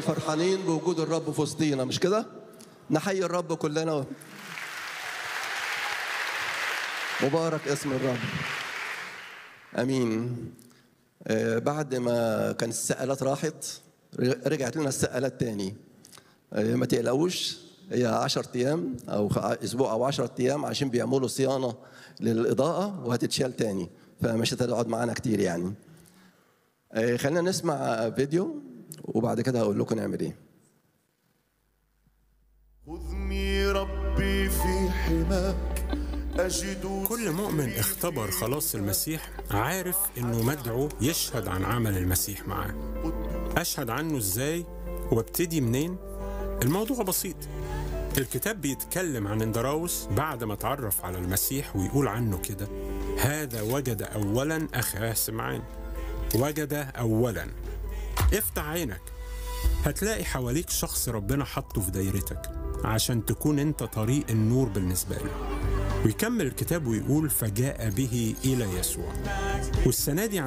فرحانين بوجود الرب في وسطينا مش كده؟ نحيي الرب كلنا مبارك اسم الرب امين آه، بعد ما كانت السقالات راحت رجعت لنا السقالات تاني آه، ما تقلقوش هي 10 ايام او خ- اسبوع او 10 ايام عشان بيعملوا صيانه للاضاءه وهتتشال تاني فمش هتقعد معانا كتير يعني آه، خلينا نسمع فيديو وبعد كده هقول لكم نعمل ايه خذني ربي في حماك أجد كل مؤمن اختبر خلاص المسيح عارف انه مدعو يشهد عن عمل المسيح معاه اشهد عنه ازاي وابتدي منين الموضوع بسيط الكتاب بيتكلم عن اندراوس بعد ما اتعرف على المسيح ويقول عنه كده هذا وجد اولا اخاه سمعان وجد اولا افتح عينك هتلاقي حواليك شخص ربنا حطه في دايرتك عشان تكون انت طريق النور بالنسبه له ويكمل الكتاب ويقول فجاء به الى يسوع والسنه دي